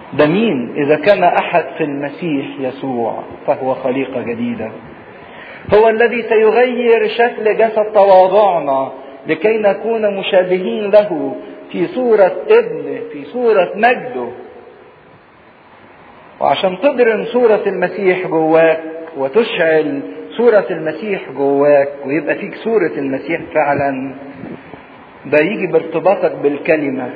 ده مين اذا كان احد في المسيح يسوع فهو خليقة جديدة هو الذي سيغير شكل جسد تواضعنا لكي نكون مشابهين له في صورة ابنه في صورة مجده وعشان تضرم صورة المسيح جواك وتشعل صورة المسيح جواك ويبقى فيك صورة المسيح فعلا ده يجي بارتباطك بالكلمة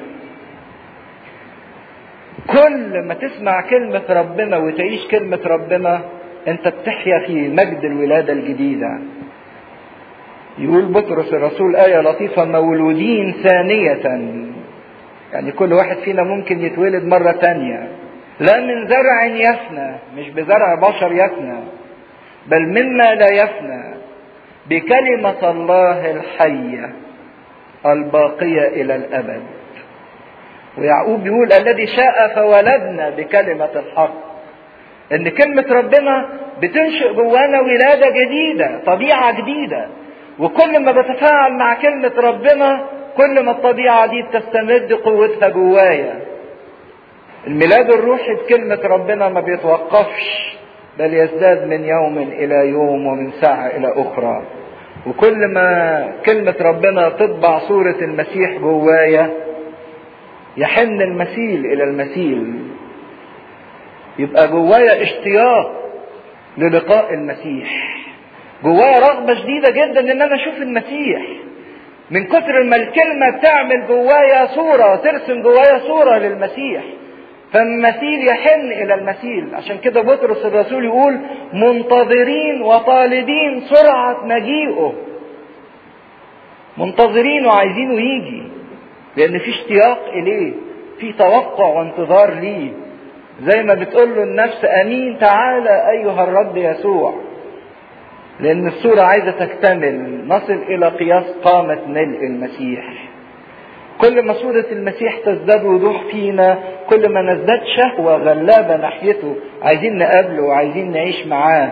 كل ما تسمع كلمة ربنا وتعيش كلمة ربنا انت بتحيا في مجد الولادة الجديدة يقول بطرس الرسول آية لطيفة مولودين ثانية يعني كل واحد فينا ممكن يتولد مرة تانية لا من زرع يفنى مش بزرع بشر يفنى بل مما لا يفنى بكلمة الله الحية الباقية إلى الأبد ويعقوب يقول الذي شاء فولدنا بكلمة الحق ان كلمة ربنا بتنشئ جوانا ولادة جديدة طبيعة جديدة وكل ما بتفاعل مع كلمة ربنا كل ما الطبيعة دي بتستمد قوتها جوايا الميلاد الروحي بكلمة ربنا ما بيتوقفش بل يزداد من يوم إلى يوم ومن ساعة إلى أخرى وكل ما كلمة ربنا تطبع صورة المسيح جوايا يحن المثيل إلى المثيل يبقى جوايا اشتياق للقاء المسيح جوايا رغبة شديدة جدا ان انا اشوف المسيح من كتر ما الكلمة بتعمل جوايا صورة ترسم جوايا صورة للمسيح فالمثيل يحن الى المثيل عشان كده بطرس الرسول يقول منتظرين وطالبين سرعة مجيئه منتظرين وعايزينه يجي لان في اشتياق اليه في توقع وانتظار ليه زي ما بتقول له النفس امين تعالى ايها الرب يسوع لان الصورة عايزة تكتمل نصل الى قياس قامة ملء المسيح كل ما صورة المسيح تزداد وضوح فينا كل ما نزداد شهوة غلابة ناحيته عايزين نقابله وعايزين نعيش معاه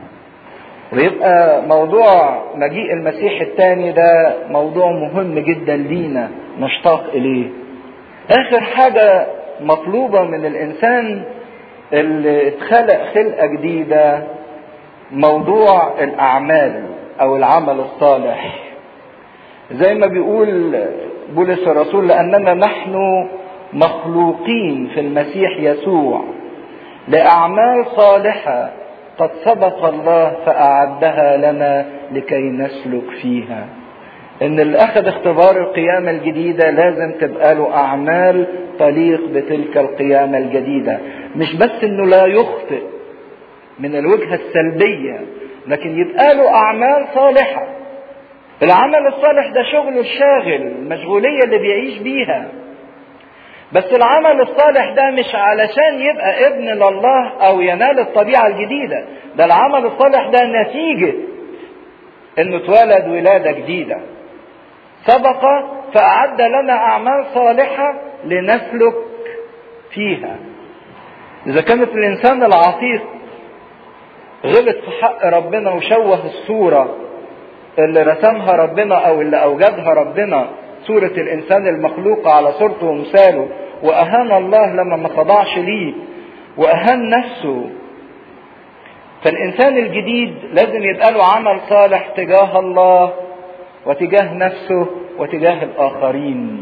ويبقى موضوع مجيء المسيح الثاني ده موضوع مهم جدا لينا نشتاق اليه اخر حاجة مطلوبة من الانسان اللي اتخلق خلقة جديدة موضوع الاعمال او العمل الصالح زي ما بيقول بولس الرسول لاننا نحن مخلوقين في المسيح يسوع لاعمال صالحه قد سبق الله فاعدها لنا لكي نسلك فيها ان اللي اخذ اختبار القيامة الجديدة لازم تبقى له اعمال تليق بتلك القيامة الجديدة مش بس انه لا يخطئ من الوجهة السلبية لكن يبقى له اعمال صالحة العمل الصالح ده شغله الشاغل المشغولية اللي بيعيش بيها بس العمل الصالح ده مش علشان يبقى ابن لله او ينال الطبيعة الجديدة ده العمل الصالح ده نتيجة انه اتولد ولادة جديدة سبق فأعد لنا أعمال صالحة لنسلك فيها إذا كانت الإنسان العتيق غلط في حق ربنا وشوه الصورة اللي رسمها ربنا أو اللي أوجدها ربنا صورة الإنسان المخلوقة على صورته ومثاله وأهان الله لما ما خضعش ليه وأهان نفسه فالإنسان الجديد لازم يبقى له عمل صالح تجاه الله وتجاه نفسه وتجاه الآخرين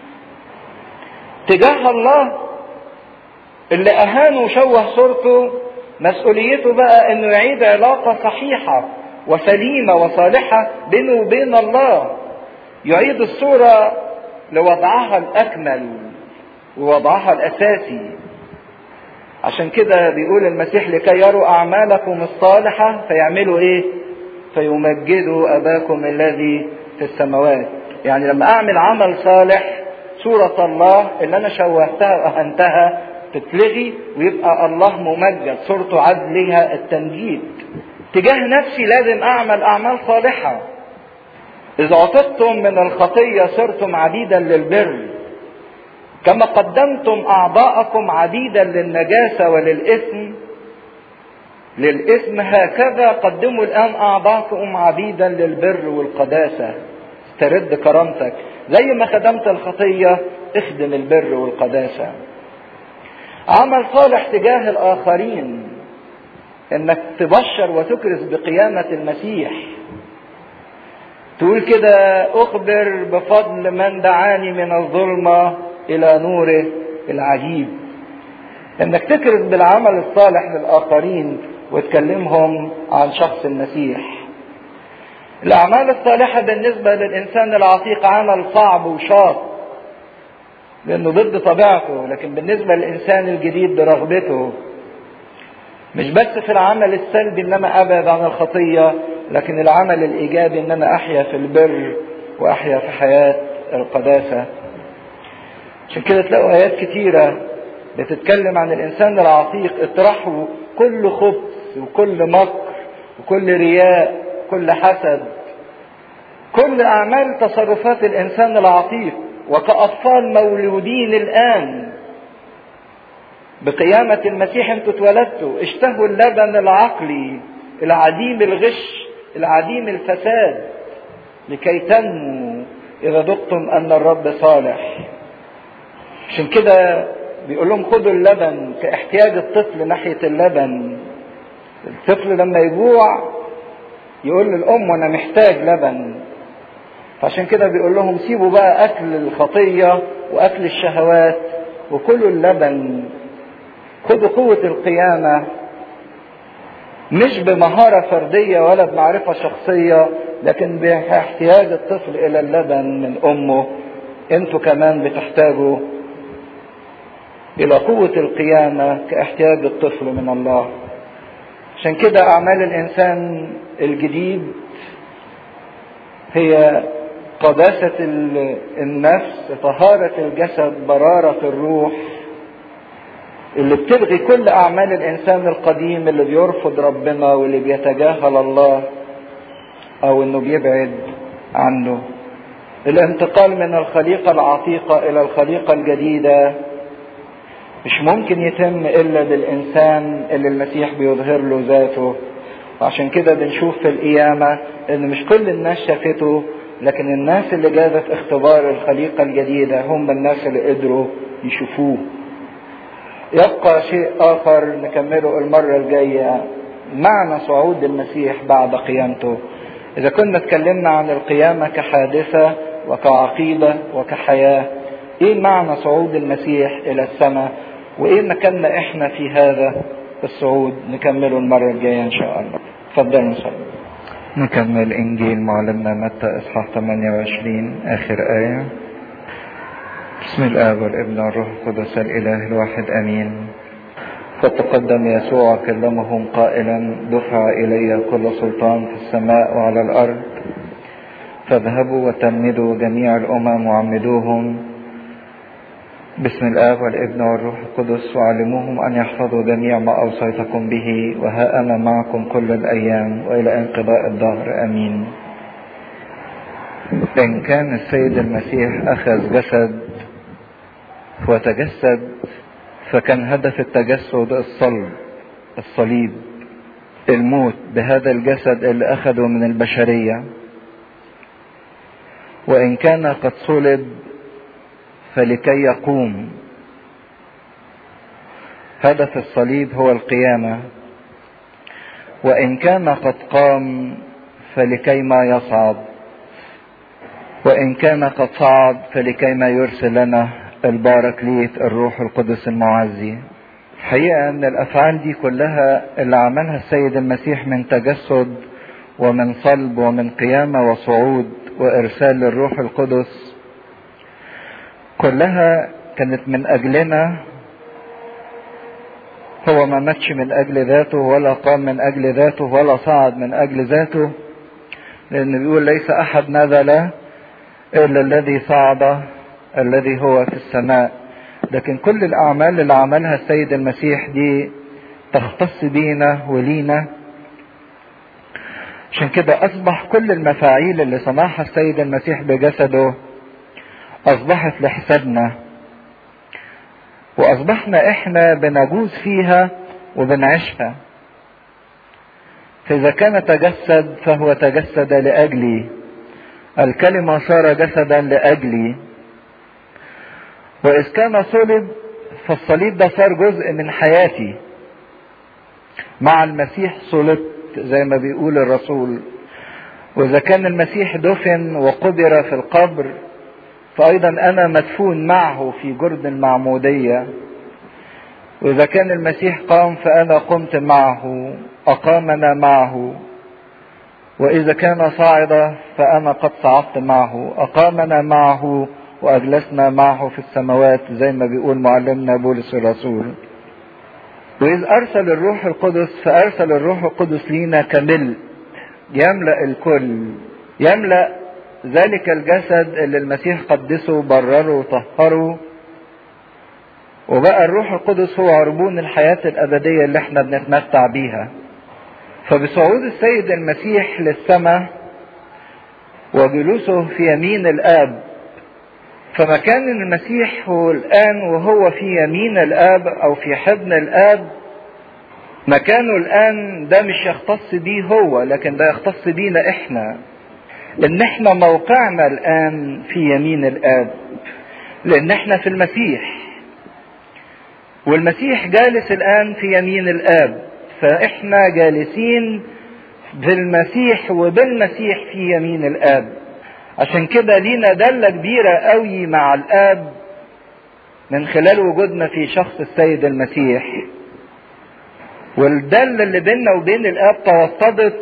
تجاه الله اللي أهان وشوه صورته مسؤوليته بقى انه يعيد علاقة صحيحة وسليمة وصالحة بينه وبين الله يعيد الصورة لوضعها الأكمل ووضعها الأساسي عشان كده بيقول المسيح لكي يروا أعمالكم الصالحة فيعملوا إيه؟ فيمجدوا أباكم الذي في السماوات يعني لما أعمل عمل صالح صورة الله اللي أنا شوهتها وأهنتها تتلغي ويبقى الله ممجد صورته عاد ليها التمجيد تجاه نفسي لازم أعمل أعمال صالحة إذا عتقتم من الخطية صرتم عبيدا للبر كما قدمتم أعضاءكم عبيدا للنجاسة وللإثم للإثم هكذا قدموا الآن أعضاءكم عبيدا للبر والقداسة استرد كرامتك زي ما خدمت الخطية اخدم البر والقداسة عمل صالح تجاه الآخرين انك تبشر وتكرز بقيامة المسيح تقول كده اخبر بفضل من دعاني من الظلمة الى نوره العجيب انك تكرز بالعمل الصالح للاخرين وتكلمهم عن شخص المسيح الاعمال الصالحة بالنسبة للانسان العتيق عمل صعب وشاق لانه ضد طبيعته لكن بالنسبة للانسان الجديد برغبته مش بس في العمل السلبي ان انا ابعد عن الخطيه لكن العمل الايجابي ان انا احيا في البر واحيا في حياه القداسه عشان كده تلاقوا ايات كتيره بتتكلم عن الانسان العتيق اطرحوا كل خبث وكل مكر وكل رياء كل حسد كل اعمال تصرفات الانسان العتيق وكاطفال مولودين الان بقيامة المسيح انتوا اتولدتوا اشتهوا اللبن العقلي العديم الغش العديم الفساد لكي تنموا إذا ذقتم أن الرب صالح عشان كده بيقول لهم خدوا اللبن كاحتياج الطفل ناحية اللبن الطفل لما يجوع يقول للأم أنا محتاج لبن فعشان كده بيقول لهم سيبوا بقى أكل الخطية وأكل الشهوات وكلوا اللبن خدوا قوة القيامة مش بمهارة فردية ولا بمعرفة شخصية لكن باحتياج الطفل إلى اللبن من أمه أنتوا كمان بتحتاجوا إلى قوة القيامة كاحتياج الطفل من الله عشان كده أعمال الإنسان الجديد هي قداسة النفس طهارة الجسد برارة الروح اللي بتلغي كل اعمال الانسان القديم اللي بيرفض ربنا واللي بيتجاهل الله او انه بيبعد عنه الانتقال من الخليقه العتيقه الى الخليقه الجديده مش ممكن يتم الا بالانسان اللي المسيح بيظهر له ذاته وعشان كده بنشوف في القيامه ان مش كل الناس شافته لكن الناس اللي جابت اختبار الخليقه الجديده هم الناس اللي قدروا يشوفوه يبقى شيء آخر نكمله المرة الجاية معنى صعود المسيح بعد قيامته إذا كنا اتكلمنا عن القيامة كحادثة وكعقيدة وكحياة إيه معنى صعود المسيح إلى السماء وإيه مكاننا إحنا في هذا الصعود نكمله المرة الجاية إن شاء الله تفضلوا نصلي نكمل إنجيل معلمنا متى إصحاح 28 آخر آية بسم الآب والابن والروح القدس الإله الواحد أمين فتقدم يسوع كلمهم قائلا دفع إلي كل سلطان في السماء وعلى الأرض فاذهبوا وتلمذوا جميع الأمم وعمدوهم باسم الآب والابن والروح القدس وعلموهم أن يحفظوا جميع ما أوصيتكم به وها أنا معكم كل الأيام وإلى انقضاء الدهر أمين إن كان السيد المسيح أخذ جسد وتجسد فكان هدف التجسد الصلب الصليب الموت بهذا الجسد اللي أخذه من البشرية وإن كان قد صلب فلكي يقوم هدف الصليب هو القيامة وإن كان قد قام فلكي ما يصعد وإن كان قد صعد فلكي ما يرسل لنا الباركليت الروح القدس المعزي الحقيقة أن الأفعال دي كلها اللي عملها السيد المسيح من تجسد ومن صلب ومن قيامة وصعود وإرسال للروح القدس كلها كانت من أجلنا هو ما ماتش من أجل ذاته ولا قام من أجل ذاته ولا صعد من أجل ذاته لأنه بيقول ليس أحد نزل إلا الذي صعد الذي هو في السماء لكن كل الأعمال اللي عملها السيد المسيح دي تختص بينا ولينا عشان كده أصبح كل المفاعيل اللي صنعها السيد المسيح بجسده أصبحت لحسابنا وأصبحنا إحنا بنجوز فيها وبنعيشها فإذا كان تجسد فهو تجسد لأجلي الكلمة صار جسدا لأجلي وإذ كان صلب فالصليب ده صار جزء من حياتي مع المسيح صلبت زي ما بيقول الرسول واذا كان المسيح دفن وقبر في القبر فايضا انا مدفون معه في جرد المعموديه واذا كان المسيح قام فانا قمت معه اقامنا معه واذا كان صاعدا فانا قد صعدت معه اقامنا معه واجلسنا معه في السماوات زي ما بيقول معلمنا بولس الرسول واذ ارسل الروح القدس فارسل الروح القدس لينا كملء يملا الكل يملا ذلك الجسد اللي المسيح قدسه برره وطهره وبقى الروح القدس هو عربون الحياة الأبدية اللي احنا بنتمتع بيها فبصعود السيد المسيح للسماء وجلوسه في يمين الآب فمكان المسيح هو الآن وهو في يمين الآب أو في حضن الآب مكانه الآن ده مش يختص بيه هو لكن ده يختص بينا إحنا إن إحنا موقعنا الآن في يمين الآب لأن إحنا في المسيح والمسيح جالس الآن في يمين الآب فإحنا جالسين بالمسيح وبالمسيح في يمين الآب عشان كده لينا دلة كبيرة قوي مع الآب من خلال وجودنا في شخص السيد المسيح والدلة اللي بيننا وبين الآب توسطت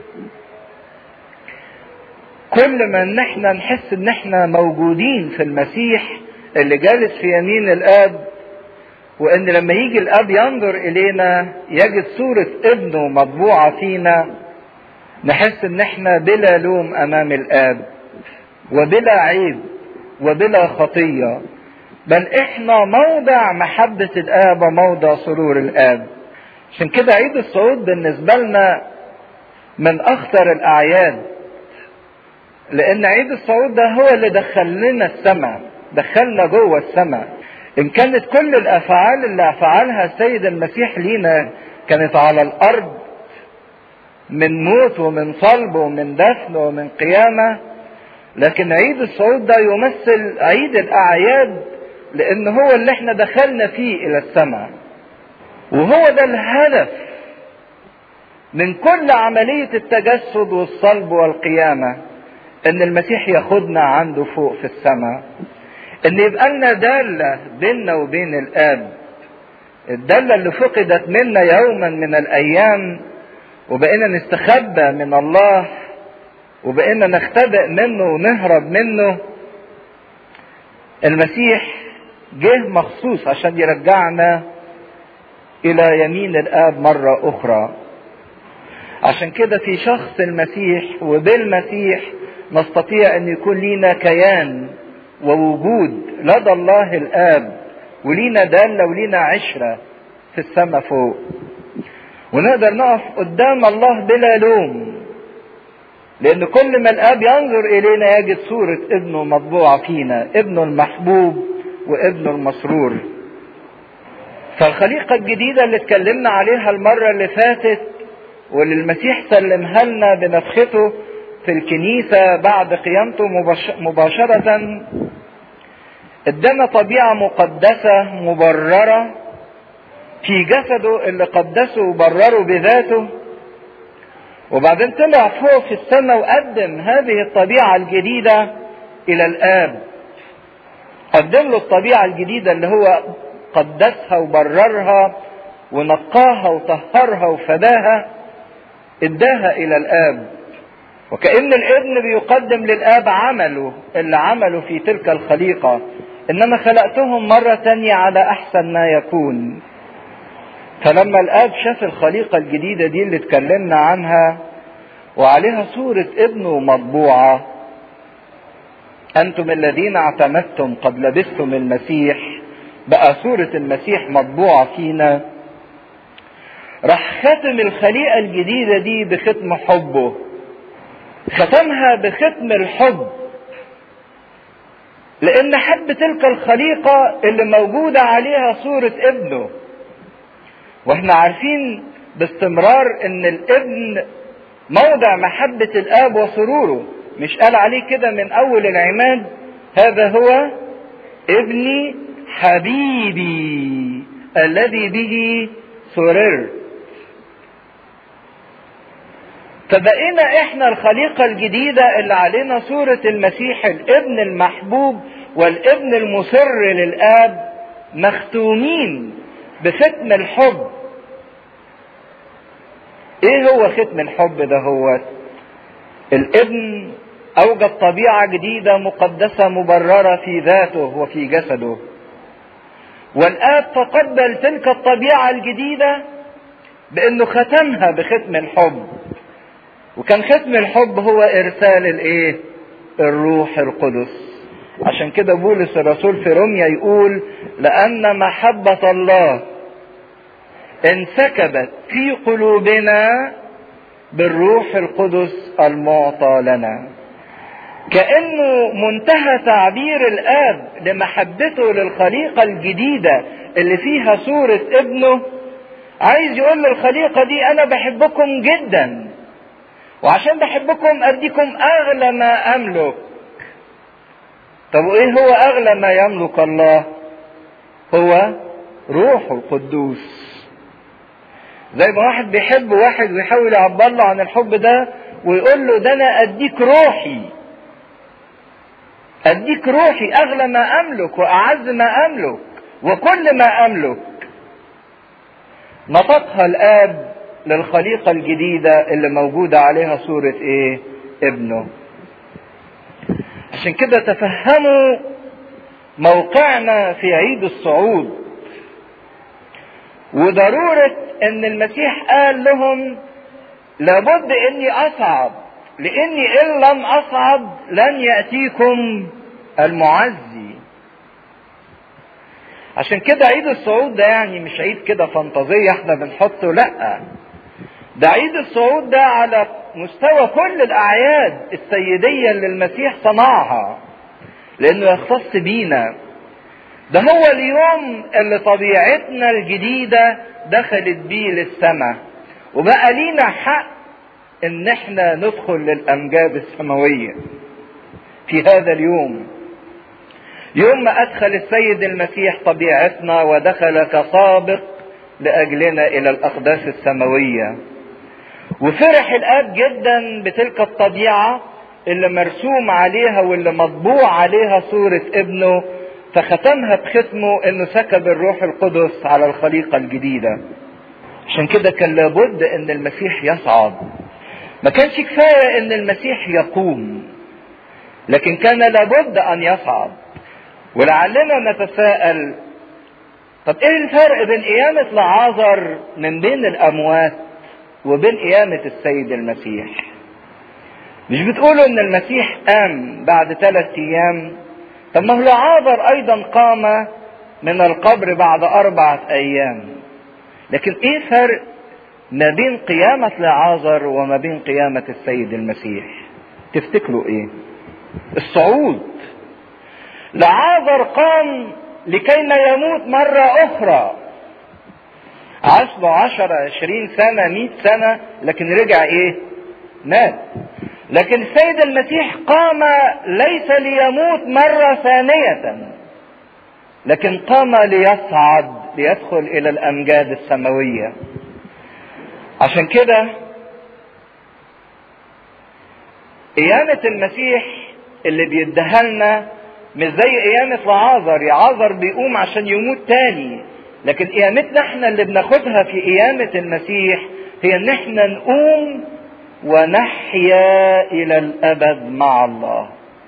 كل ما ان احنا نحس ان احنا موجودين في المسيح اللي جالس في يمين الآب وان لما يجي الاب ينظر الينا يجد صورة ابنه مطبوعة فينا نحس ان احنا بلا لوم امام الاب وبلا عيب وبلا خطية بل احنا موضع محبة الاب وموضع سرور الاب عشان كده عيد الصعود بالنسبة لنا من اخطر الاعياد لان عيد الصعود ده هو اللي دخل لنا السماء دخلنا جوه السماء ان كانت كل الافعال اللي فعلها السيد المسيح لينا كانت على الارض من موت ومن صلب ومن دفن ومن قيامة لكن عيد الصعود ده يمثل عيد الاعياد لان هو اللي احنا دخلنا فيه الى السماء وهو ده الهدف من كل عملية التجسد والصلب والقيامة ان المسيح ياخدنا عنده فوق في السماء ان يبقى لنا دالة بيننا وبين الاب الدالة اللي فقدت منا يوما من الايام وبقينا نستخبى من الله وبقينا نختبئ منه ونهرب منه المسيح جه مخصوص عشان يرجعنا الى يمين الاب مرة اخرى عشان كده في شخص المسيح وبالمسيح نستطيع ان يكون لينا كيان ووجود لدى الله الاب ولينا دالة ولينا عشرة في السماء فوق ونقدر نقف قدام الله بلا لوم لان كل ما الاب ينظر الينا يجد صورة ابنه مطبوعة فينا ابنه المحبوب وابنه المسرور فالخليقة الجديدة اللي اتكلمنا عليها المرة اللي فاتت واللي المسيح سلمها لنا بنفخته في الكنيسة بعد قيامته مباشرة ادانا طبيعة مقدسة مبررة في جسده اللي قدسه وبرره بذاته وبعدين طلع فوق في السماء وقدم هذه الطبيعة الجديدة إلى الآب قدم له الطبيعة الجديدة اللي هو قدسها وبررها ونقاها وطهرها وفداها اداها إلى الآب وكأن الابن بيقدم للآب عمله اللي عمله في تلك الخليقة إن أنا خلقتهم مرة تانية على أحسن ما يكون فلما الآب شاف الخليقة الجديدة دي اللي اتكلمنا عنها وعليها صورة ابنه مطبوعة أنتم الذين اعتمدتم قد لبستم المسيح بقى صورة المسيح مطبوعة فينا راح ختم الخليقة الجديدة دي بختم حبه ختمها بختم الحب لان حب تلك الخليقة اللي موجودة عليها صورة ابنه واحنا عارفين باستمرار ان الابن موضع محبة الاب وسروره مش قال عليه كده من اول العماد هذا هو ابني حبيبي الذي به سررت فبقينا احنا الخليقة الجديدة اللي علينا صورة المسيح الابن المحبوب والابن المسر للاب مختومين بختم الحب ايه هو ختم الحب ده هو الابن اوجد طبيعة جديدة مقدسة مبررة في ذاته وفي جسده والاب تقبل تلك الطبيعة الجديدة بانه ختمها بختم الحب وكان ختم الحب هو ارسال الايه الروح القدس عشان كده بولس الرسول في روميا يقول لان محبة الله انسكبت في قلوبنا بالروح القدس المعطى لنا كانه منتهى تعبير الاب لمحبته للخليقه الجديده اللي فيها صوره ابنه عايز يقول للخليقه دي انا بحبكم جدا وعشان بحبكم اديكم اغلى ما املك طب وايه هو اغلى ما يملك الله هو روح القدوس زي ما واحد بيحب واحد ويحاول يعبر له عن الحب ده ويقول له ده انا اديك روحي اديك روحي اغلى ما املك واعز ما املك وكل ما املك نطقها الاب للخليقه الجديده اللي موجوده عليها صوره ايه ابنه عشان كده تفهموا موقعنا في عيد الصعود وضروره ان المسيح قال لهم لابد اني اصعد لاني ان لم اصعد لن ياتيكم المعزي عشان كده عيد الصعود ده يعني مش عيد كده فانتازية احنا بنحطه لا ده عيد الصعود ده على مستوى كل الاعياد السيدية اللي المسيح صنعها لانه يختص بينا ده هو اليوم اللي طبيعتنا الجديدة دخلت بيه للسماء وبقى لينا حق ان احنا ندخل للامجاد السماوية في هذا اليوم يوم ما ادخل السيد المسيح طبيعتنا ودخل كسابق لاجلنا الى الاقداس السماوية وفرح الاب جدا بتلك الطبيعة اللي مرسوم عليها واللي مطبوع عليها صورة ابنه فختمها بختمه انه سكب الروح القدس على الخليقة الجديدة عشان كده كان لابد ان المسيح يصعد ما كانش كفاية ان المسيح يقوم لكن كان لابد ان يصعد ولعلنا نتساءل طب ايه الفرق بين قيامة لعازر من بين الاموات وبين قيامة السيد المسيح مش بتقولوا ان المسيح قام بعد ثلاث ايام طب ما هو لعازر ايضا قام من القبر بعد اربعة ايام لكن ايه فرق ما بين قيامة لعازر وما بين قيامة السيد المسيح تفتكروا ايه الصعود لعازر قام لكي لا يموت مرة اخرى عاش له عشرة عشرين سنة مئة سنة لكن رجع ايه مات لكن السيد المسيح قام ليس ليموت مرة ثانية لكن قام ليصعد ليدخل الى الامجاد السماوية عشان كده قيامة المسيح اللي بيديها لنا مش زي قيامة لعازر يعازر بيقوم عشان يموت تاني لكن قيامتنا احنا اللي بناخدها في قيامة المسيح هي ان احنا نقوم ونحيا الى الابد مع الله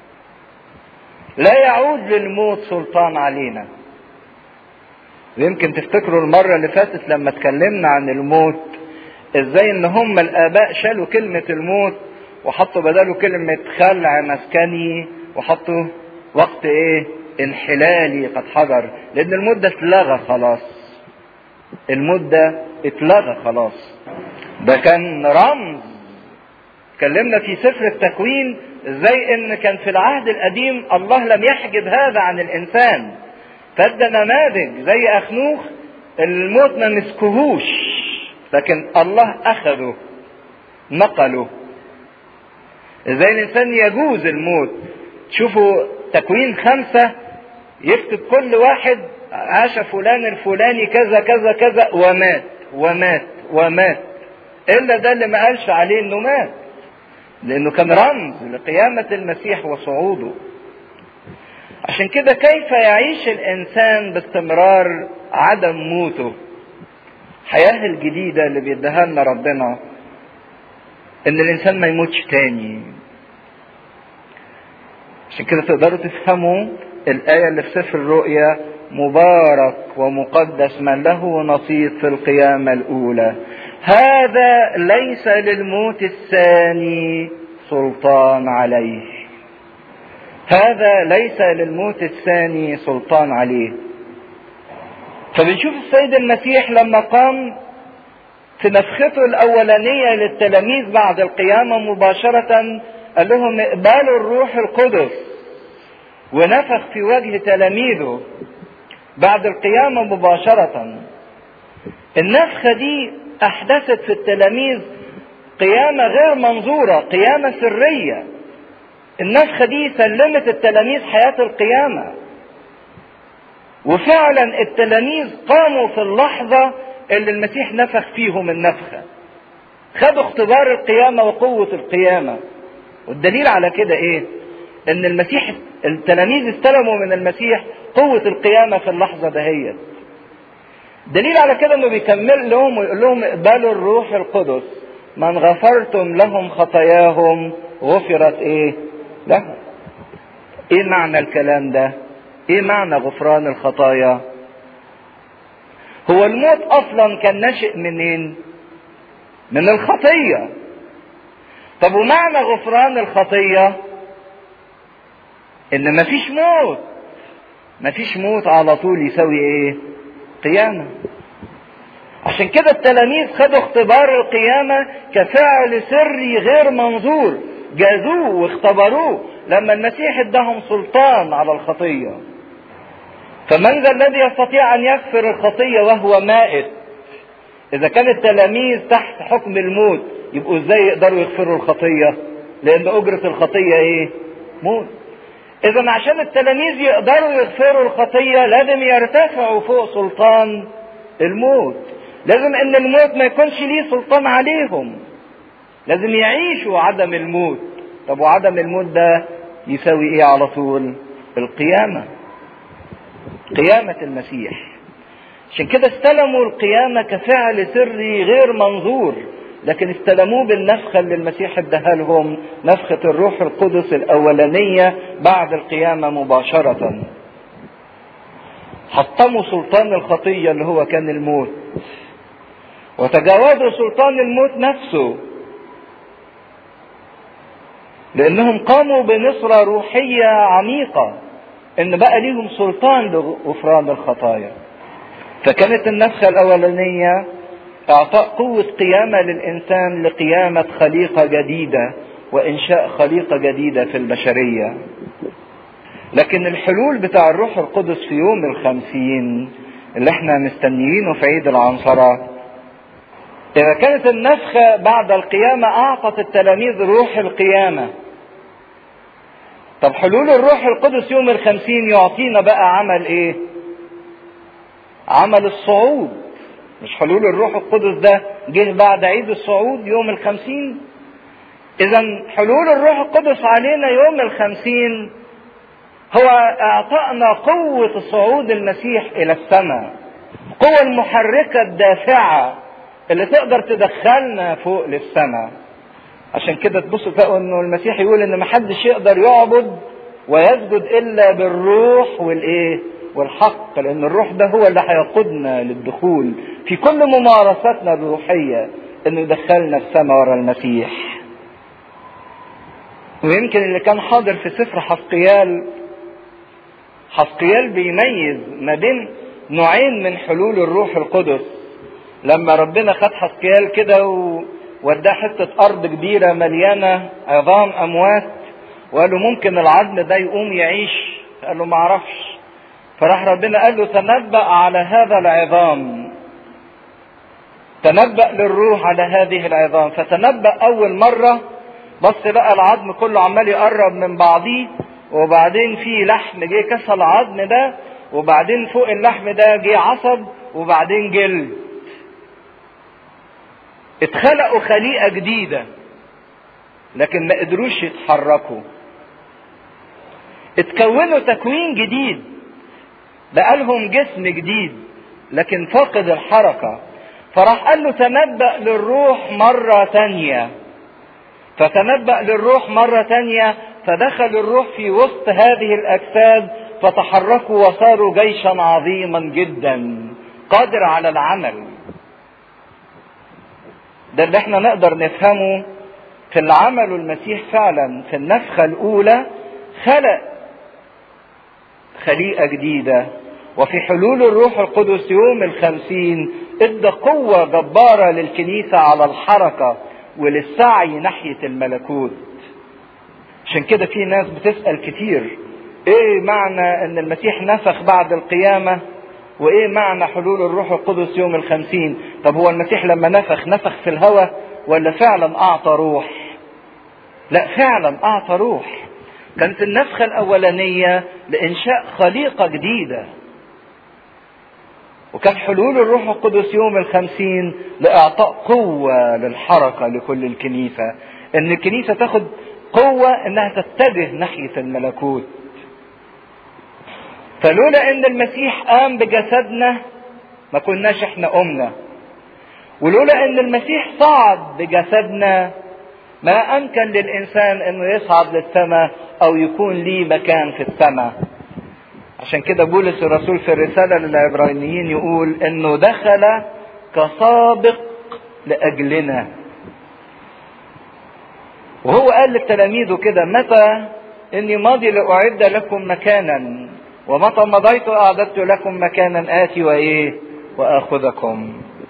لا يعود للموت سلطان علينا يمكن تفتكروا المرة اللي فاتت لما اتكلمنا عن الموت ازاي ان هم الاباء شالوا كلمة الموت وحطوا بداله كلمة خلع مسكني وحطوا وقت ايه انحلالي قد حضر لان الموت ده اتلغى خلاص الموت ده اتلغى خلاص ده كان رمز اتكلمنا في سفر التكوين ازاي ان كان في العهد القديم الله لم يحجب هذا عن الانسان فادى نماذج زي اخنوخ الموت ما مسكهوش لكن الله اخذه نقله ازاي الانسان يجوز الموت تشوفوا تكوين خمسة يكتب كل واحد عاش فلان الفلاني كذا كذا كذا ومات ومات ومات الا ده اللي ما قالش عليه انه مات لانه كان رمز لقيامة المسيح وصعوده عشان كده كيف يعيش الانسان باستمرار عدم موته الحياة الجديدة اللي بيديها لنا ربنا ان الانسان ما يموتش تاني عشان كده تقدروا تفهموا الآية اللي في سفر الرؤيا مبارك ومقدس من له نصيب في القيامة الأولى هذا ليس للموت الثاني سلطان عليه هذا ليس للموت الثاني سلطان عليه فبنشوف السيد المسيح لما قام في نفخته الأولانية للتلاميذ بعد القيامة مباشرة قال لهم اقبلوا الروح القدس ونفخ في وجه تلاميذه بعد القيامة مباشرة النفخة دي أحدثت في التلاميذ قيامة غير منظورة قيامة سرية النفخة دي سلمت التلاميذ حياة القيامة وفعلا التلاميذ قاموا في اللحظة اللي المسيح نفخ فيهم النفخة خدوا اختبار القيامة وقوة القيامة والدليل على كده ايه ان المسيح التلاميذ استلموا من المسيح قوة القيامة في اللحظة دهيت دليل على كده انه بيكمل لهم ويقول لهم اقبلوا الروح القدس من غفرتم لهم خطاياهم غفرت ايه لهم ايه معنى الكلام ده ايه معنى غفران الخطايا هو الموت اصلا كان ناشئ منين من الخطيه طب ومعنى غفران الخطيه ان مفيش موت مفيش موت على طول يساوي ايه قيامه عشان كده التلاميذ خدوا اختبار القيامة كفعل سري غير منظور جازوه واختبروه لما المسيح اداهم سلطان على الخطية فمن ذا الذي يستطيع ان يغفر الخطية وهو مائت اذا كان التلاميذ تحت حكم الموت يبقوا ازاي يقدروا يغفروا الخطية لان اجرة الخطية ايه موت اذا عشان التلاميذ يقدروا يغفروا الخطية لازم يرتفعوا فوق سلطان الموت لازم ان الموت ما يكونش ليه سلطان عليهم لازم يعيشوا عدم الموت طب وعدم الموت ده يساوي ايه على طول القيامة قيامة المسيح عشان كده استلموا القيامة كفعل سري غير منظور لكن استلموه بالنفخة اللي المسيح اداها لهم نفخة الروح القدس الأولانية بعد القيامة مباشرة حطموا سلطان الخطية اللي هو كان الموت وتجاوزوا سلطان الموت نفسه لانهم قاموا بنصرة روحية عميقة ان بقى ليهم سلطان لغفران الخطايا فكانت النفخة الاولانية اعطاء قوة قيامة للانسان لقيامة خليقة جديدة وانشاء خليقة جديدة في البشرية لكن الحلول بتاع الروح القدس في يوم الخمسين اللي احنا مستنيينه في عيد العنصرة إذا كانت النفخة بعد القيامة أعطت التلاميذ روح القيامة طب حلول الروح القدس يوم الخمسين يعطينا بقى عمل إيه؟ عمل الصعود مش حلول الروح القدس ده جه بعد عيد الصعود يوم الخمسين إذا حلول الروح القدس علينا يوم الخمسين هو اعطائنا قوة صعود المسيح إلى السماء القوة المحركة الدافعة اللي تقدر تدخلنا فوق للسماء عشان كده تبصوا تلاقوا انه المسيح يقول ان محدش يقدر يعبد ويسجد الا بالروح والايه والحق لان الروح ده هو اللي هيقودنا للدخول في كل ممارساتنا الروحية انه يدخلنا السماء ورا المسيح ويمكن اللي كان حاضر في سفر حسقيال حسقيال بيميز ما بين نوعين من حلول الروح القدس لما ربنا خد حسقيال كده ووداه حتة أرض كبيرة مليانة عظام أموات وقال له ممكن العظم ده يقوم يعيش قال له معرفش فراح ربنا قال له تنبأ على هذا العظام تنبأ للروح على هذه العظام فتنبأ أول مرة بص بقى العظم كله عمال يقرب من بعضيه وبعدين في لحم جه كسر العظم ده وبعدين فوق اللحم ده جه عصب وبعدين جلد اتخلقوا خليقة جديدة لكن ما قدروش يتحركوا اتكونوا تكوين جديد بقالهم جسم جديد لكن فاقد الحركة فراح قال له تنبأ للروح مرة تانية فتنبأ للروح مرة تانية فدخل الروح في وسط هذه الأجساد فتحركوا وصاروا جيشا عظيما جدا قادر على العمل ده اللي احنا نقدر نفهمه في اللي عمله المسيح فعلا في النفخة الأولى خلق خليقة جديدة وفي حلول الروح القدس يوم الخمسين ادى قوة جبارة للكنيسة على الحركة وللسعي ناحية الملكوت عشان كده في ناس بتسأل كتير ايه معنى ان المسيح نفخ بعد القيامة وايه معنى حلول الروح القدس يوم الخمسين طب هو المسيح لما نفخ نفخ في الهوى ولا فعلا اعطى روح لا فعلا اعطى روح كانت النفخة الاولانية لانشاء خليقة جديدة وكان حلول الروح القدس يوم الخمسين لإعطاء قوة للحركة لكل الكنيسة إن الكنيسة تاخد قوة إنها تتجه ناحية الملكوت فلولا إن المسيح قام بجسدنا ما كناش إحنا قمنا ولولا إن المسيح صعد بجسدنا ما أمكن للإنسان إنه يصعد للسماء أو يكون ليه مكان في السماء عشان كده بولس الرسول في الرسالة للعبرانيين يقول انه دخل كسابق لاجلنا وهو قال لتلاميذه كده متى اني ماضي لاعد لكم مكانا ومتى مضيت اعددت لكم مكانا اتي وايه واخذكم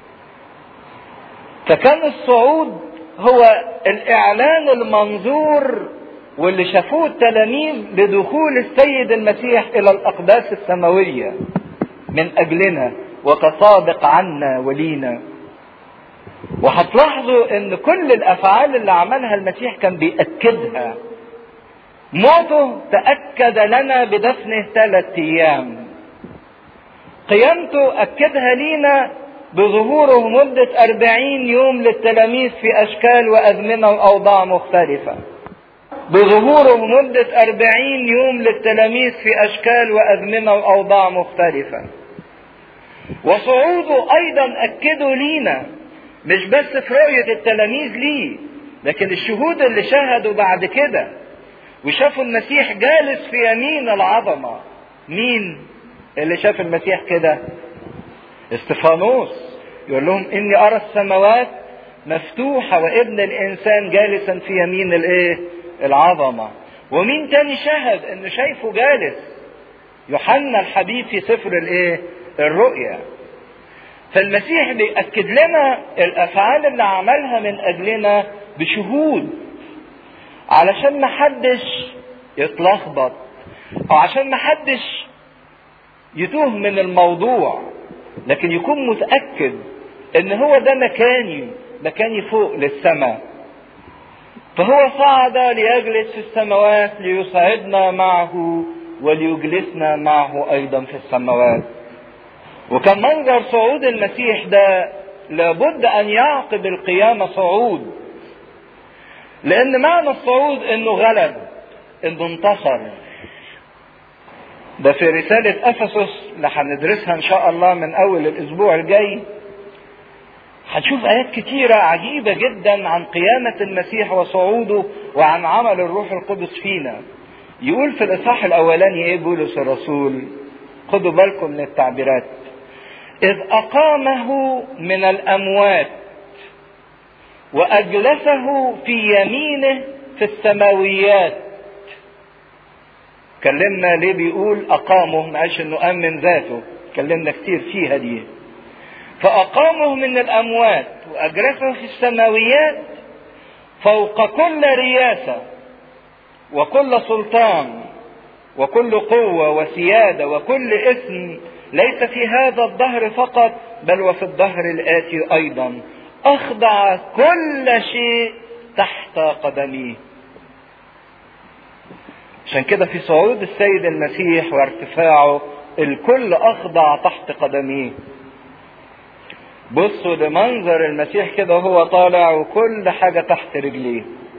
فكان الصعود هو الاعلان المنظور واللي شافوه التلاميذ لدخول السيد المسيح الى الاقداس السماويه من اجلنا وكسابق عنا ولينا وهتلاحظوا ان كل الافعال اللي عملها المسيح كان بيأكدها موته تأكد لنا بدفنه ثلاث ايام قيامته أكدها لينا بظهوره مدة أربعين يوم للتلاميذ في أشكال وأزمنة وأوضاع مختلفة بظهوره مدة أربعين يوم للتلاميذ في أشكال وأزمنة وأوضاع مختلفة وصعوده أيضا أكدوا لينا مش بس في رؤية التلاميذ ليه لكن الشهود اللي شاهدوا بعد كده وشافوا المسيح جالس في يمين العظمة مين اللي شاف المسيح كده استفانوس يقول لهم اني ارى السماوات مفتوحة وابن الانسان جالسا في يمين الايه العظمة ومين تاني شهد انه شايفه جالس يوحنا الحبيب في سفر الايه الرؤيا فالمسيح بيأكد لنا الافعال اللي عملها من اجلنا بشهود علشان محدش يتلخبط او عشان محدش يتوه من الموضوع لكن يكون متأكد ان هو ده مكاني مكاني فوق للسماء فهو صعد ليجلس في السماوات ليصعدنا معه وليجلسنا معه ايضا في السماوات وكان منظر صعود المسيح ده لابد ان يعقب القيامة صعود لان معنى الصعود انه غلب انه انتصر ده في رسالة افسس اللي هندرسها ان شاء الله من اول الاسبوع الجاي هنشوف ايات كتيرة عجيبة جدا عن قيامة المسيح وصعوده وعن عمل الروح القدس فينا يقول في الاصحاح الاولاني ايه بولس الرسول خدوا بالكم من التعبيرات اذ اقامه من الاموات واجلسه في يمينه في السماويات كلمنا ليه بيقول اقامه ما قالش انه قام من ذاته كلمنا كتير فيها دي فاقامه من الاموات واجلسه في السماويات فوق كل رياسه وكل سلطان وكل قوه وسياده وكل اسم ليس في هذا الدهر فقط بل وفي الدهر الاتي ايضا اخضع كل شيء تحت قدميه عشان كده في صعود السيد المسيح وارتفاعه الكل اخضع تحت قدميه بصوا لمنظر المسيح كده وهو طالع وكل حاجة تحت رجليه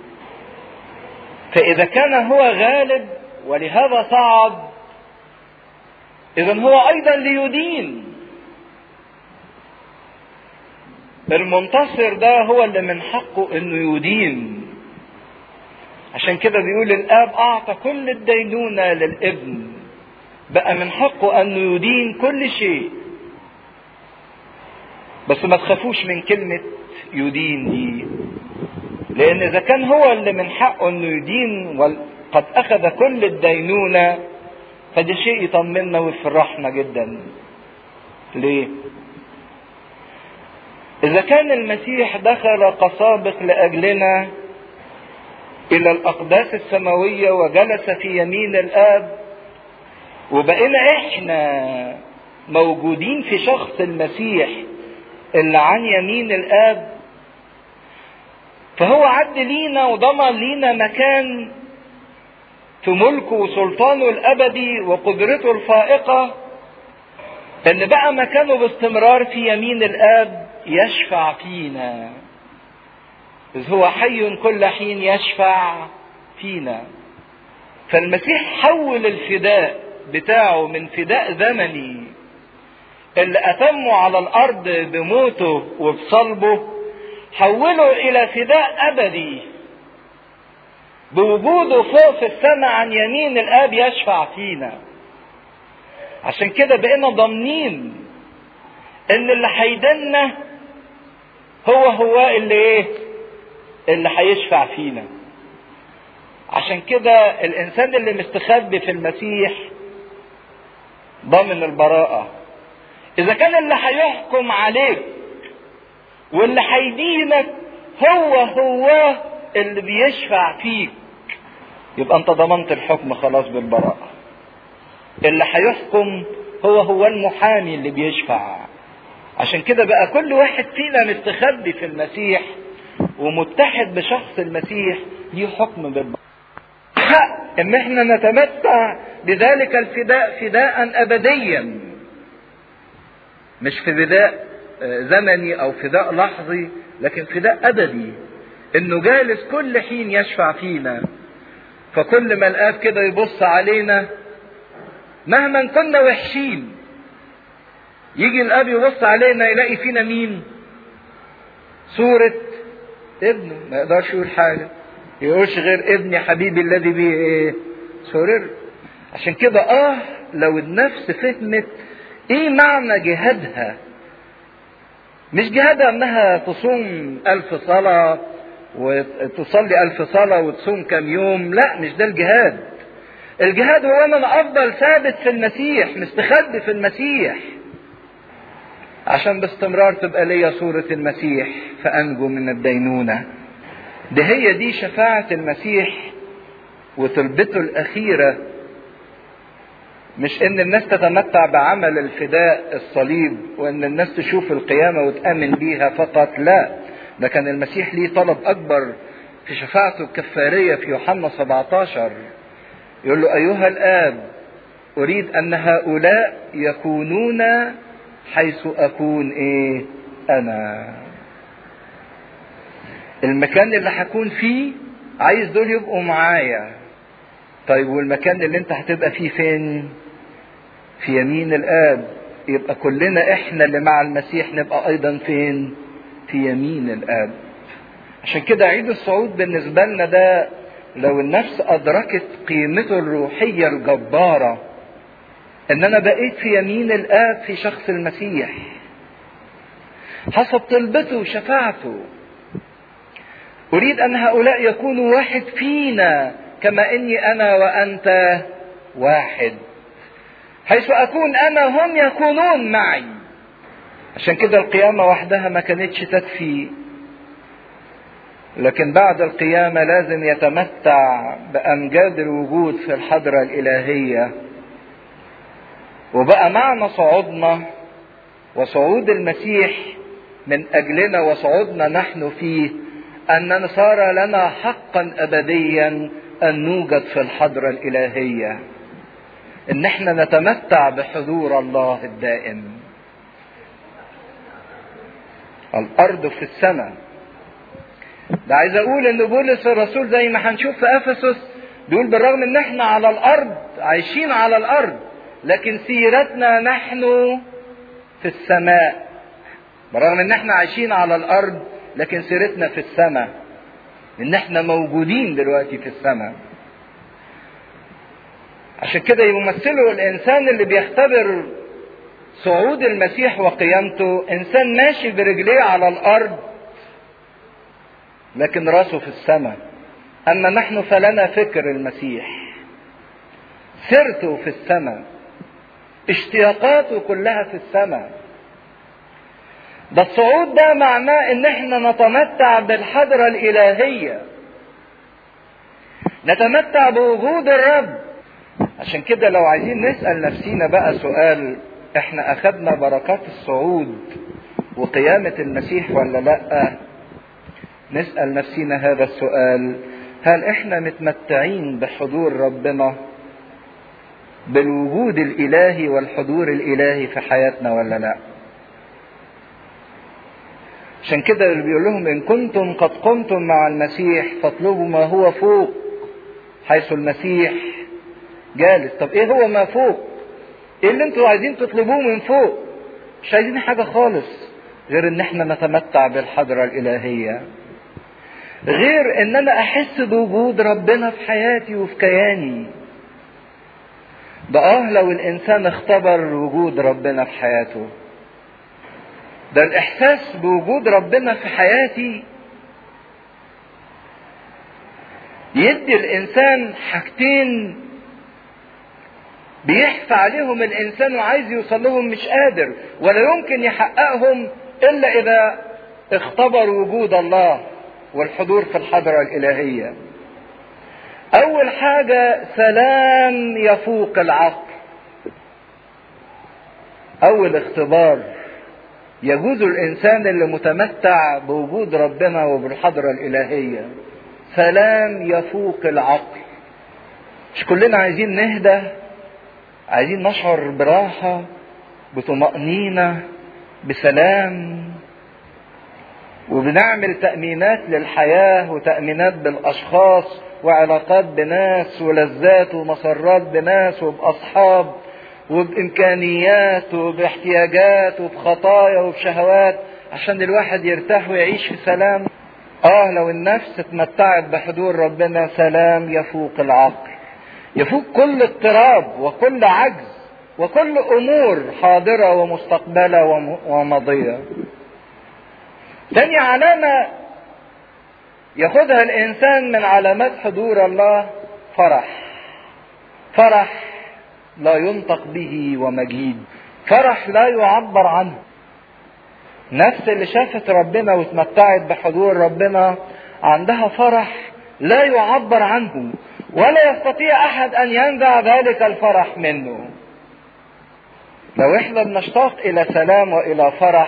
فإذا كان هو غالب ولهذا صعد إذا هو أيضا ليدين المنتصر ده هو اللي من حقه إنه يدين عشان كده بيقول الآب أعطى كل الدينونة للابن بقى من حقه أنه يدين كل شيء بس ما تخافوش من كلمة يدين دي لأن إذا كان هو اللي من حقه إنه يدين وقد أخذ كل الدينونة فده شيء يطمنا ويفرحنا جدا. ليه؟ إذا كان المسيح دخل كسابق لأجلنا إلى الأقداس السماوية وجلس في يمين الآب وبقينا إحنا موجودين في شخص المسيح اللي عن يمين الاب فهو عد لينا وضمن لينا مكان في ملكه وسلطانه الابدي وقدرته الفائقه ان بقى مكانه باستمرار في يمين الاب يشفع فينا اذ هو حي كل حين يشفع فينا فالمسيح حول الفداء بتاعه من فداء زمني اللي أتموا على الأرض بموته وبصلبه حوله إلى فداء أبدي بوجوده فوق في السماء عن يمين الآب يشفع فينا عشان كده بقينا ضامنين إن اللي هيدنا هو هو اللي إيه؟ اللي هيشفع فينا. عشان كده الإنسان اللي مستخبي في المسيح ضامن البراءة. إذا كان اللي هيحكم عليك واللي هيدينك هو هو اللي بيشفع فيك يبقى أنت ضمنت الحكم خلاص بالبراءة. اللي هيحكم هو هو المحامي اللي بيشفع. عشان كده بقى كل واحد فينا مستخبي في المسيح ومتحد بشخص المسيح ليه حكم بالبراءة. حق ان احنا نتمتع بذلك الفداء فداء ابديا مش فداء زمني او فداء لحظي لكن فداء ابدي انه جالس كل حين يشفع فينا فكل ما الاب كده يبص علينا مهما كنا وحشين يجي الاب يبص علينا يلاقي فينا مين صورة ابنه ما يقدرش يقول حاجة يقولش غير ابني حبيبي الذي به ايه سرر عشان كده اه لو النفس فهمت ايه معنى جهادها مش جهادها انها تصوم الف صلاة وتصلي الف صلاة وتصوم كم يوم لا مش ده الجهاد الجهاد هو انا افضل ثابت في المسيح مستخبي في المسيح عشان باستمرار تبقى ليا صورة المسيح فأنجو من الدينونة ده هي دي شفاعة المسيح وطلبته الأخيرة مش إن الناس تتمتع بعمل الفداء الصليب وإن الناس تشوف القيامة وتآمن بيها فقط لا ده كان المسيح ليه طلب أكبر في شفاعته الكفارية في يوحنا 17 يقول له أيها الآب أريد أن هؤلاء يكونون حيث أكون إيه أنا المكان اللي هكون فيه عايز دول يبقوا معايا طيب والمكان اللي انت هتبقى فيه فين في يمين الاب يبقى كلنا احنا اللي مع المسيح نبقى ايضا فين في يمين الاب عشان كده عيد الصعود بالنسبه لنا ده لو النفس ادركت قيمته الروحيه الجباره ان انا بقيت في يمين الاب في شخص المسيح حسب طلبته وشفاعته أريد أن هؤلاء يكونوا واحد فينا كما إني أنا وأنت واحد حيث أكون أنا هم يكونون معي عشان كده القيامة وحدها ما كانتش تكفي لكن بعد القيامة لازم يتمتع بأمجاد الوجود في الحضرة الإلهية وبقى معنى صعودنا وصعود المسيح من أجلنا وصعودنا نحن فيه أننا صار لنا حقا أبديا أن نوجد في الحضرة الإلهية ان احنا نتمتع بحضور الله الدائم الارض في السماء ده عايز اقول ان بولس الرسول زي ما هنشوف في افسس بيقول بالرغم ان احنا على الارض عايشين على الارض لكن سيرتنا نحن في السماء بالرغم ان احنا عايشين على الارض لكن سيرتنا في السماء ان احنا موجودين دلوقتي في السماء عشان كده يمثلوا الانسان اللي بيختبر صعود المسيح وقيامته انسان ماشي برجليه على الارض لكن راسه في السماء اما نحن فلنا فكر المسيح سيرته في السماء اشتياقاته كلها في السماء ده الصعود ده معناه ان احنا نتمتع بالحضرة الالهية نتمتع بوجود الرب عشان كده لو عايزين نسأل نفسينا بقى سؤال احنا اخدنا بركات الصعود وقيامة المسيح ولا لا نسأل نفسينا هذا السؤال هل احنا متمتعين بحضور ربنا بالوجود الالهي والحضور الالهي في حياتنا ولا لا عشان كده اللي بيقول لهم ان كنتم قد قمتم مع المسيح فاطلبوا ما هو فوق حيث المسيح جالس طب ايه هو ما فوق ايه اللي انتوا عايزين تطلبوه من فوق مش عايزين حاجه خالص غير ان احنا نتمتع بالحضره الالهيه غير ان انا احس بوجود ربنا في حياتي وفي كياني ده اه لو الانسان اختبر وجود ربنا في حياته ده الاحساس بوجود ربنا في حياتي يدي الانسان حاجتين بيحفى عليهم الانسان وعايز يوصل لهم مش قادر ولا يمكن يحققهم الا اذا اختبر وجود الله والحضور في الحضره الالهيه اول حاجه سلام يفوق العقل اول اختبار يجوز الانسان اللي متمتع بوجود ربنا وبالحضره الالهيه سلام يفوق العقل مش كلنا عايزين نهدى عايزين نشعر براحه بطمانينه بسلام وبنعمل تامينات للحياه وتامينات بالاشخاص وعلاقات بناس ولذات ومسرات بناس وباصحاب وبامكانيات وباحتياجات وبخطايا وبشهوات عشان الواحد يرتاح ويعيش في سلام اه لو النفس اتمتعت بحضور ربنا سلام يفوق العقل يفوق كل اضطراب وكل عجز وكل امور حاضره ومستقبله وماضيه تاني علامه ياخدها الانسان من علامات حضور الله فرح فرح لا ينطق به ومجيد فرح لا يعبر عنه نفس اللي شافت ربنا واتمتعت بحضور ربنا عندها فرح لا يعبر عنه ولا يستطيع احد ان ينزع ذلك الفرح منه لو احنا بنشتاق الى سلام والى فرح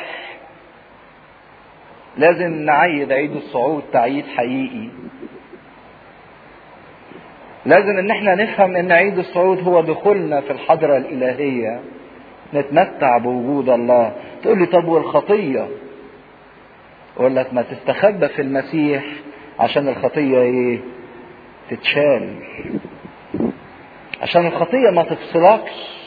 لازم نعيد عيد الصعود تعييد حقيقي لازم ان احنا نفهم ان عيد الصعود هو دخولنا في الحضرة الالهية نتمتع بوجود الله تقول لي طب والخطية اقول لك ما تستخبى في المسيح عشان الخطية ايه تتشال عشان الخطية ما تفصلكش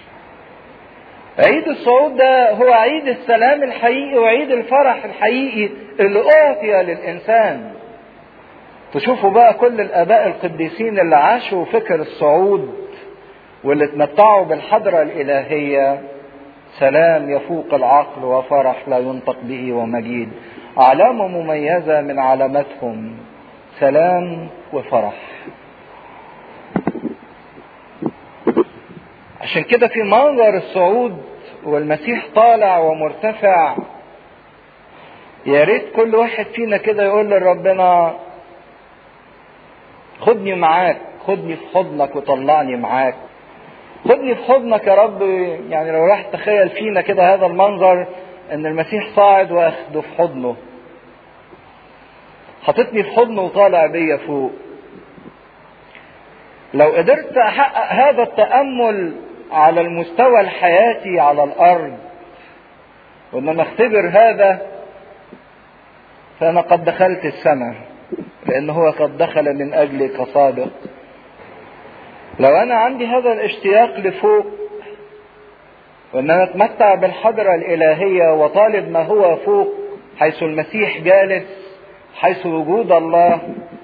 عيد الصعود ده هو عيد السلام الحقيقي وعيد الفرح الحقيقي اللي أعطي للإنسان تشوفوا بقى كل الآباء القديسين اللي عاشوا فكر الصعود واللي اتمتعوا بالحضرة الإلهية سلام يفوق العقل وفرح لا ينطق به ومجيد علامة مميزة من علاماتهم سلام وفرح عشان كده في منظر الصعود والمسيح طالع ومرتفع يا ريت كل واحد فينا كده يقول لربنا خدني معاك خدني في حضنك وطلعني معاك خدني في حضنك يا رب يعني لو راح تخيل فينا كده هذا المنظر ان المسيح صاعد واخده في حضنه حاططني في حضنه وطالع بيا فوق لو قدرت احقق هذا التامل على المستوى الحياتي على الارض وان انا اختبر هذا فانا قد دخلت السماء لان هو قد دخل من اجلي كصادق لو انا عندي هذا الاشتياق لفوق وان انا اتمتع بالحضره الالهيه وطالب ما هو فوق حيث المسيح جالس حيث وجود الله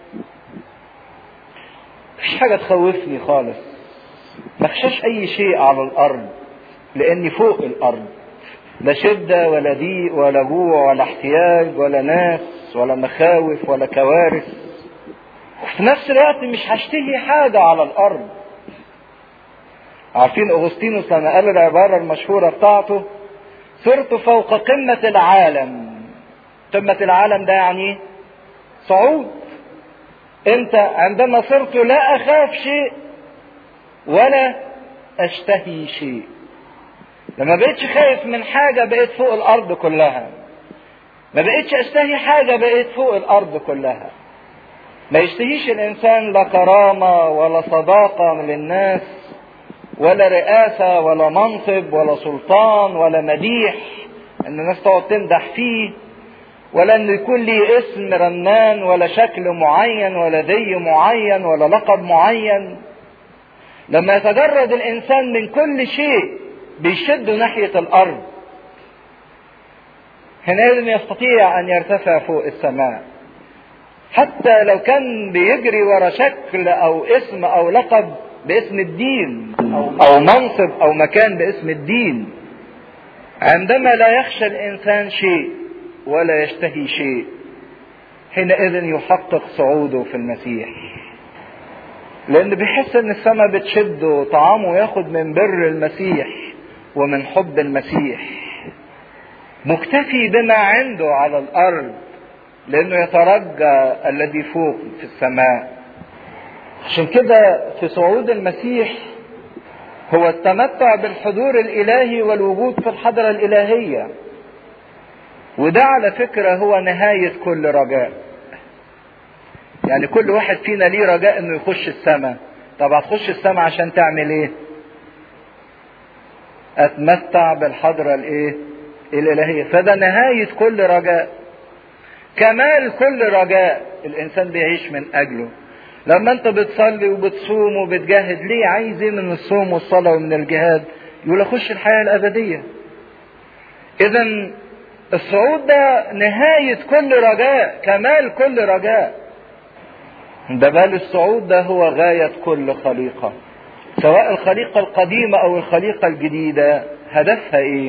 مفيش حاجه تخوفني خالص ما اخشاش اي شيء على الارض لاني فوق الارض لا شدة ولا ضيق ولا جوع ولا احتياج ولا ناس ولا مخاوف ولا كوارث وفي نفس الوقت مش هشتهي حاجة على الأرض عارفين أغسطينوس لما قال العبارة المشهورة بتاعته صرت فوق قمة العالم قمة العالم ده يعني صعود انت عندما صرت لا اخاف شيء ولا اشتهي شيء لما بقيتش خايف من حاجة بقيت فوق الأرض كلها ما بقيتش أشتهي حاجة بقيت فوق الأرض كلها ما يشتهيش الإنسان لا كرامة ولا صداقة للناس ولا رئاسة ولا منصب ولا سلطان ولا مديح إن الناس تقعد تمدح فيه ولا إنه يكون ليه اسم رنان ولا شكل معين ولا ذي معين ولا لقب معين لما يتجرد الإنسان من كل شيء بيشدوا ناحية الأرض حينئذ يستطيع أن يرتفع فوق السماء حتى لو كان بيجري ورا شكل أو اسم أو لقب باسم الدين أو, أو منصب أو مكان باسم الدين عندما لا يخشى الإنسان شيء ولا يشتهي شيء حينئذ يحقق صعوده في المسيح لأن بيحس إن السماء بتشده طعامه ياخد من بر المسيح ومن حب المسيح مكتفي بما عنده على الارض لانه يترجى الذي فوق في السماء عشان كده في صعود المسيح هو التمتع بالحضور الالهي والوجود في الحضره الالهيه وده على فكره هو نهايه كل رجاء يعني كل واحد فينا ليه رجاء انه يخش السماء طب هتخش السماء عشان تعمل ايه اتمتع بالحضرة الايه الالهية فده نهاية كل رجاء كمال كل رجاء الانسان بيعيش من اجله لما انت بتصلي وبتصوم وبتجاهد ليه عايز ايه من الصوم والصلاة ومن الجهاد يقول اخش الحياة الابدية اذا الصعود ده نهاية كل رجاء كمال كل رجاء ده بال الصعود ده هو غاية كل خليقة سواء الخليقة القديمة أو الخليقة الجديدة هدفها إيه؟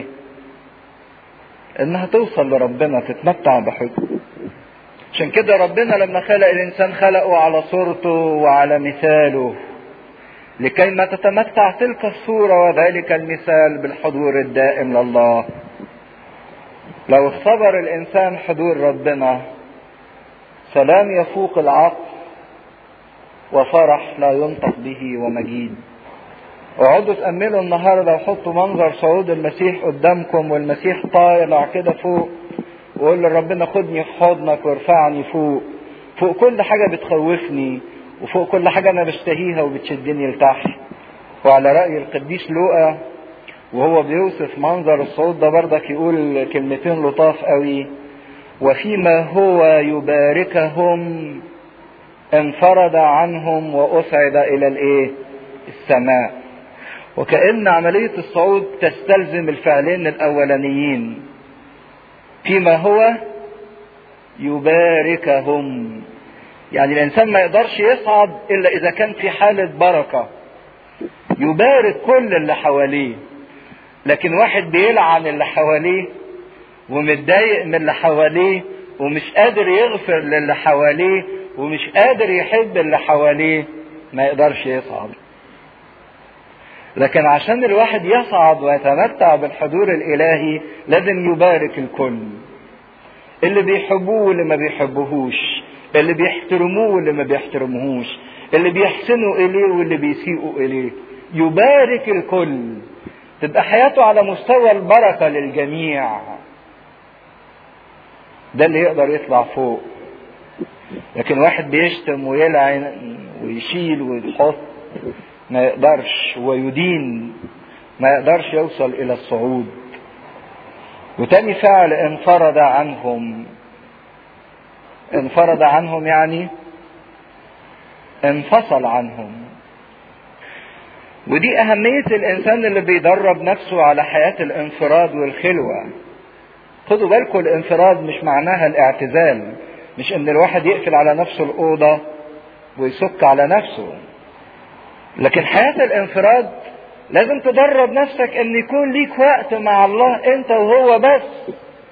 إنها توصل لربنا تتمتع بحبه. عشان كده ربنا لما خلق الإنسان خلقه على صورته وعلى مثاله لكي ما تتمتع تلك الصورة وذلك المثال بالحضور الدائم لله. لو اختبر الإنسان حضور ربنا سلام يفوق العقل وفرح لا ينطق به ومجيد اقعدوا تأملوا النهارده وحطوا منظر صعود المسيح قدامكم والمسيح طالع كده فوق ويقول لربنا خدني في حضنك وارفعني فوق فوق كل حاجة بتخوفني وفوق كل حاجة أنا بشتهيها وبتشدني لتحت وعلى رأي القديس لوقا وهو بيوصف منظر الصعود ده بردك يقول كلمتين لطاف قوي وفيما هو يباركهم انفرد عنهم وأسعد إلى الإيه؟ السماء وكأن عملية الصعود تستلزم الفعلين الأولانيين فيما هو يباركهم يعني الإنسان ما يقدرش يصعد إلا إذا كان في حالة بركة يبارك كل اللي حواليه لكن واحد بيلعن اللي حواليه ومتضايق من اللي حواليه ومش قادر يغفر للي حواليه ومش قادر يحب اللي حواليه ما يقدرش يصعد لكن عشان الواحد يصعد ويتمتع بالحضور الالهي لازم يبارك الكل اللي بيحبوه واللي ما بيحبوهوش اللي بيحترموه واللي ما بيحترموهوش اللي بيحسنوا اليه واللي بيسيئوا اليه يبارك الكل تبقى حياته على مستوى البركة للجميع ده اللي يقدر يطلع فوق لكن واحد بيشتم ويلعن ويشيل ويحط ما يقدرش ويدين ما يقدرش يوصل الى الصعود وتاني فعل انفرد عنهم انفرد عنهم يعني انفصل عنهم ودي أهمية الإنسان اللي بيدرب نفسه على حياة الانفراد والخلوة خدوا بالكم الانفراد مش معناها الاعتزال مش ان الواحد يقفل على نفسه الأوضة ويسك على نفسه لكن حياة الانفراد لازم تدرب نفسك ان يكون ليك وقت مع الله انت وهو بس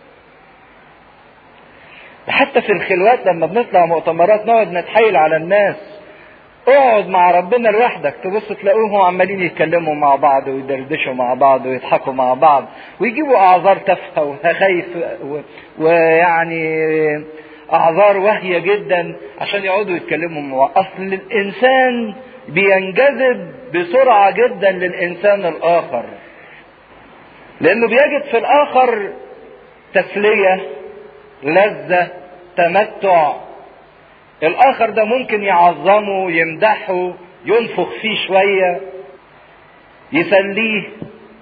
حتى في الخلوات لما بنطلع مؤتمرات نقعد نتحايل على الناس اقعد مع ربنا لوحدك تبص تلاقوهم عمالين يتكلموا مع بعض ويدردشوا مع بعض ويضحكوا مع بعض ويجيبوا اعذار تافهه وخايف ويعني اعذار واهيه جدا عشان يقعدوا يتكلموا مع بعض اصل الانسان بينجذب بسرعه جدا للانسان الاخر لانه بيجد في الاخر تسليه لذه تمتع الاخر ده ممكن يعظمه يمدحه ينفخ فيه شويه يسليه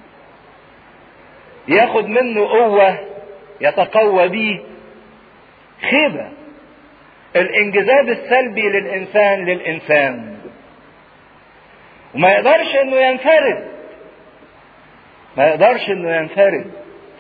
ياخد منه قوه يتقوى بيه خيبه الانجذاب السلبي للانسان للانسان وما يقدرش انه ينفرد ما يقدرش انه ينفرد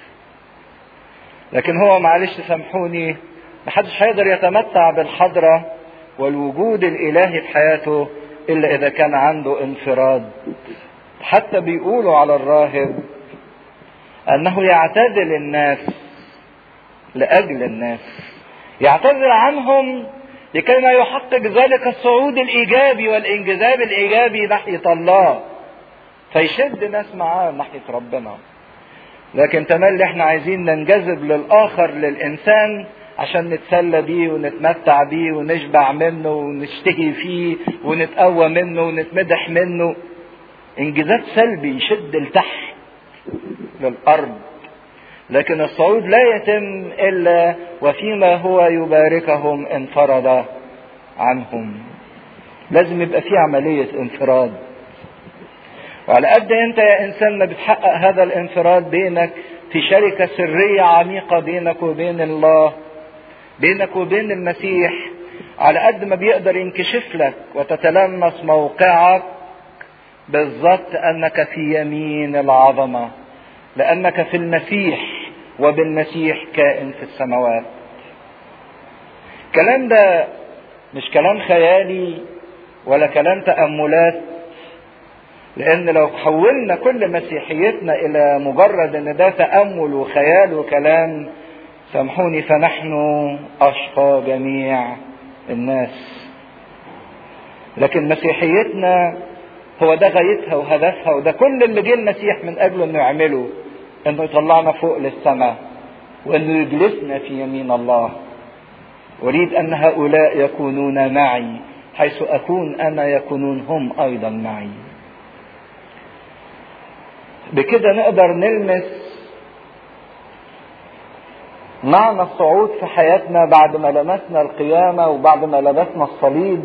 لكن هو معلش سامحوني محدش هيقدر يتمتع بالحضرة والوجود الإلهي في حياته إلا إذا كان عنده انفراد حتى بيقولوا على الراهب أنه يعتزل الناس لأجل الناس يعتذر عنهم لكي ما يحقق ذلك الصعود الإيجابي والإنجذاب الإيجابي ناحية الله فيشد ناس معاه ناحية ربنا لكن تملي احنا عايزين ننجذب للآخر للإنسان عشان نتسلى بيه ونتمتع بيه ونشبع منه ونشتهي فيه ونتقوى منه ونتمدح منه انجذاب سلبي يشد لتحت للأرض لكن الصعود لا يتم إلا وفيما هو يباركهم انفرد عنهم لازم يبقى في عملية انفراد وعلى قد انت يا انسان ما بتحقق هذا الانفراد بينك في شركة سرية عميقة بينك وبين الله بينك وبين المسيح على قد ما بيقدر ينكشف لك وتتلمس موقعك بالضبط انك في يمين العظمه لانك في المسيح وبالمسيح كائن في السماوات الكلام ده مش كلام خيالي ولا كلام تاملات لان لو حولنا كل مسيحيتنا الى مجرد ان ده تامل وخيال وكلام سامحوني فنحن اشقى جميع الناس لكن مسيحيتنا هو ده غايتها وهدفها وده كل اللي جه المسيح من اجله انه يعمله انه يطلعنا فوق للسماء وانه يجلسنا في يمين الله اريد ان هؤلاء يكونون معي حيث اكون انا يكونون هم ايضا معي بكده نقدر نلمس معنى الصعود في حياتنا بعد ما لمسنا القيامة وبعد ما لمسنا الصليب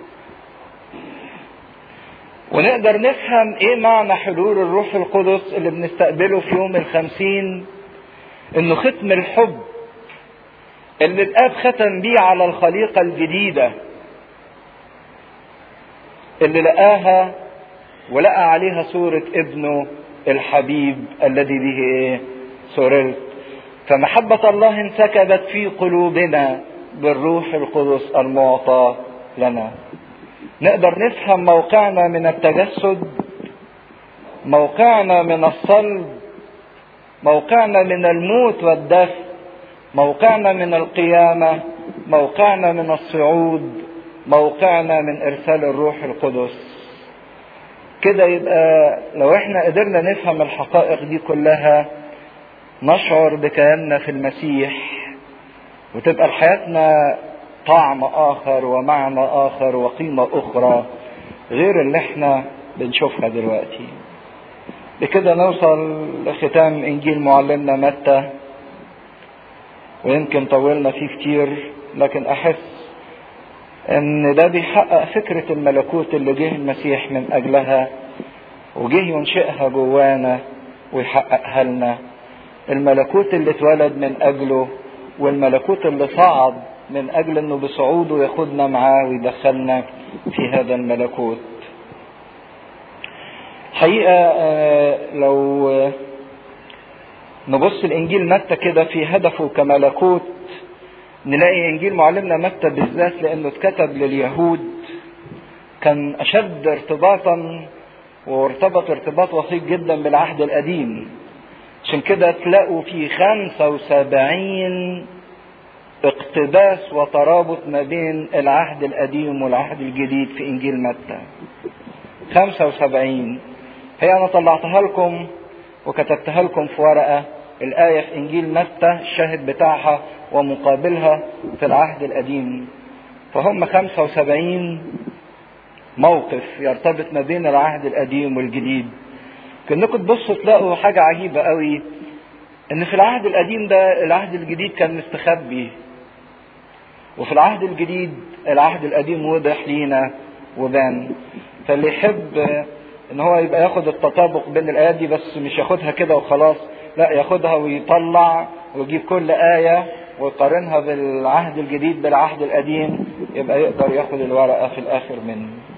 ونقدر نفهم ايه معنى حلول الروح القدس اللي بنستقبله في يوم الخمسين انه ختم الحب اللي الاب ختم بيه على الخليقة الجديدة اللي لقاها ولقى عليها صورة ابنه الحبيب الذي به ايه سررت فمحبة الله انسكبت في قلوبنا بالروح القدس المعطى لنا نقدر نفهم موقعنا من التجسد موقعنا من الصلب موقعنا من الموت والدفن موقعنا من القيامة موقعنا من الصعود موقعنا من إرسال الروح القدس كده يبقى لو احنا قدرنا نفهم الحقائق دي كلها نشعر بكياننا في المسيح وتبقى لحياتنا طعم اخر ومعنى اخر وقيمة اخرى غير اللي احنا بنشوفها دلوقتي بكده نوصل لختام انجيل معلمنا متى ويمكن طولنا فيه كتير لكن احس ان ده بيحقق فكرة الملكوت اللي جه المسيح من اجلها وجه ينشئها جوانا ويحققها لنا الملكوت اللي اتولد من اجله والملكوت اللي صعد من اجل انه بصعوده ياخدنا معاه ويدخلنا في هذا الملكوت حقيقة لو نبص الانجيل متى كده في هدفه كملكوت نلاقي انجيل معلمنا متى بالذات لانه اتكتب لليهود كان اشد ارتباطا وارتبط ارتباط وثيق جدا بالعهد القديم عشان كده تلاقوا في خمسة وسبعين اقتباس وترابط ما بين العهد القديم والعهد الجديد في انجيل متى خمسة وسبعين هي انا طلعتها لكم وكتبتها لكم في ورقة الآية في إنجيل متى الشاهد بتاعها ومقابلها في العهد القديم فهم 75 موقف يرتبط ما بين العهد القديم والجديد كأنكم تبصوا تلاقوا حاجة عجيبة قوي إن في العهد القديم ده العهد الجديد كان مستخبي وفي العهد الجديد العهد القديم وضح لينا وبان فاللي يحب ان هو يبقى ياخد التطابق بين الايات دي بس مش ياخدها كده وخلاص لا ياخدها ويطلع ويجيب كل آية ويقارنها بالعهد الجديد بالعهد القديم يبقى يقدر ياخد الورقة في الآخر منه